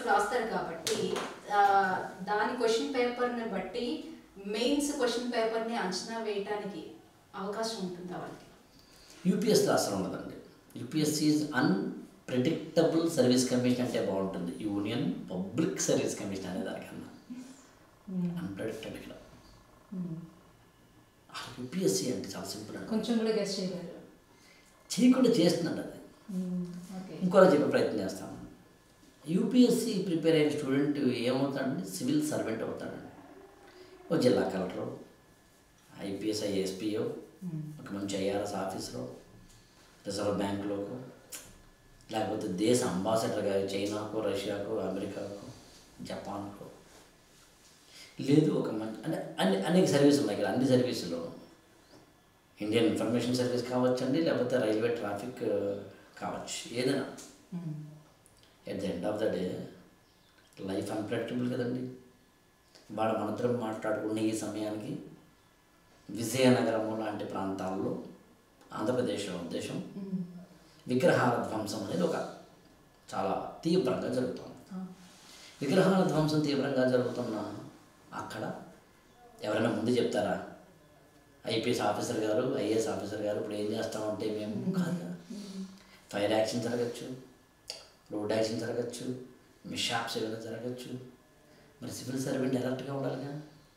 రాస్తారు కాబట్టి ఆ, దాని క్వశ్చన్ పేపర్ని బట్టి మెయిన్స్ క్వశ్చన్ పేపర్ని అంచనా వేయటానికి అవకాశం ఉంటుందా వాళ్ళకి యూపీఎస్లో అసలు ఉండదండి UPSC is unpredictable service commission అంటే బాగుంటుంది యూనియన్ పబ్లిక్ సర్వీస్ కమిషన్ అనే దానికన్నా అన్ప్రెడిక్టెడ్ ఇక్కడ యూపీఎస్సీ అంటే చాలా సింపుల్ అండి కొంచెం కూడా గెస్ట్ చేయగలరు చేయకుండా చేస్తున్నాడు అది ఓకే ఇంకోలా చెప్పే ప్రయత్నం చేస్తాను యూపీఎస్సీ ప్రిపేర్ అయిన స్టూడెంట్ ఏమవుతాడండి సివిల్ సర్వెంట్ అవుతాడండి ఓ జిల్లా కలెక్టరు ఐపీఎస్ ఐఎస్పీఓ ఒక మంచి ఐఆర్ఎస్ ఆఫీసరు రిజర్వ్ బ్యాంకులోకు లేకపోతే దేశ అంబాసిడర్గా చైనాకు రష్యాకు అమెరికాకు జపాన్కు లేదు ఒక మంచి అంటే అన్ని అనేక సర్వీసులు ఉన్నాయి ఇక్కడ అన్ని సర్వీసులు ఇండియన్ ఇన్ఫర్మేషన్ సర్వీస్ కావచ్చండి లేకపోతే రైల్వే ట్రాఫిక్ కావచ్చు ఏదైనా at the end of the day life unpredictable కదండి వాడు మనందరం మాట్లాడుకున్న ఈ సమయానికి విజయనగరము లాంటి ప్రాంతాల్లో ఆంధ్రప్రదేశ్లో ఉద్దేశం విగ్రహాల ధ్వంసం అనేది ఒక చాలా తీవ్రంగా జరుగుతుంది విగ్రహాల ధ్వంసం తీవ్రంగా జరుగుతున్న అక్కడ ఎవరైనా ముందు చెప్తారా ఐపీఎస్ ఆఫీసర్ గారు ఐఏఎస్ ఆఫీసర్ గారు ఇప్పుడు ఏం చేస్తామంటే మేము కాదు కదా. ఫైర్ యాక్షన్ జరగచ్చు రోడ్ యాక్షన్ జరగచ్చు మిషాప్స్ ఏమైనా జరగచ్చు మరి సివిల్ సర్వెంట్ అలర్ట్గా ఉండాలిగా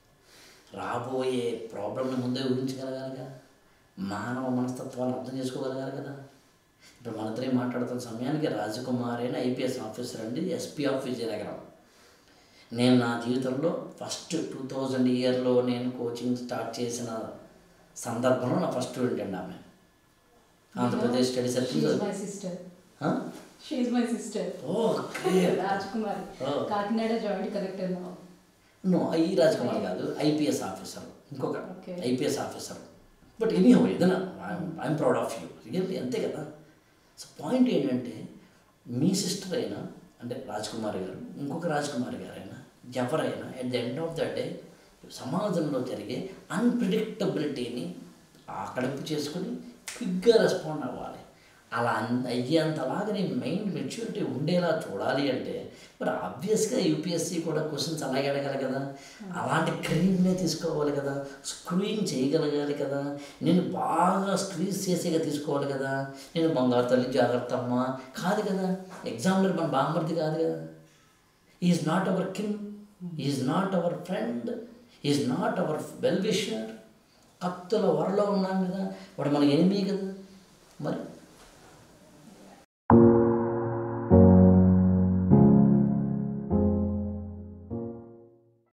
రాబోయే ప్రాబ్లమ్ని ముందే ఊహించగలగాలిగా మానవ మనస్తత్వాన్ని అర్థం చేసుకోగలగాలి కదా ఇప్పుడు మనిద్దరే మాట్లాడుతున్న సమయానికి రాజకుమారి అని ఐపీఎస్ ఆఫీసర్ అండి ఎస్పీ ఆఫ్ విజయనగరం నేను నా జీవితంలో ఫస్ట్ టూ థౌజండ్ ఇయర్లో నేను కోచింగ్ స్టార్ట్ చేసిన సందర్భంలో నా ఫస్ట్ స్టూడెంట్ అండి ఆమె Andhra Pradesh study circle my sister ఆ? She my sister oh clear Rajakumari Oh. Kakinada joint collector నా నో ఈ రాజకుమార్ కాదు ఐపీఎస్ ఆఫీసర్ ఇంకొక Okay. IPS officer but any how ఏదైనా I'm proud of you really అంతే కదా సో పాయింట్ ఏంటంటే మీ సిస్టర్ అయినా అంటే రాజకుమారి గారు ఇంకొక రాజకుమారి గారు అయినా ఎవరైనా at the end of the day సమాజంలో జరిగే అన్ప్రిడిక్టబిలిటీని కడుపు చేసుకుని క్విక్గా రెస్పాండ్ అవ్వాలి అలా అన్- అయ్యేంతలాగా నీ మైండ్ మెచ్యూరిటీ ఉండేలా చూడాలి అంటే మరి ఆబ్వియస్గా యూపీఎస్సీ కూడా క్వశ్చన్స్ అలాగే అడగాలి కదా అలాంటి క్రీమ్నే తీసుకోవాలి కదా స్క్రీన్ చేయగలగాలి కదా నేను బాగా స్క్రీజ్ చేసేగా తీసుకోవాలి కదా నేను బంగారు తల్లి జాగ్రత్త అమ్మ కాదు కదా ఎగ్జామ్లర్ మన బామ్మర్ది కాదు కదా is not our king is not our friend is not our well wisher కత్తుల వరలో ఉన్నాం కదా వాడు మన ఎనిమి కదా మరి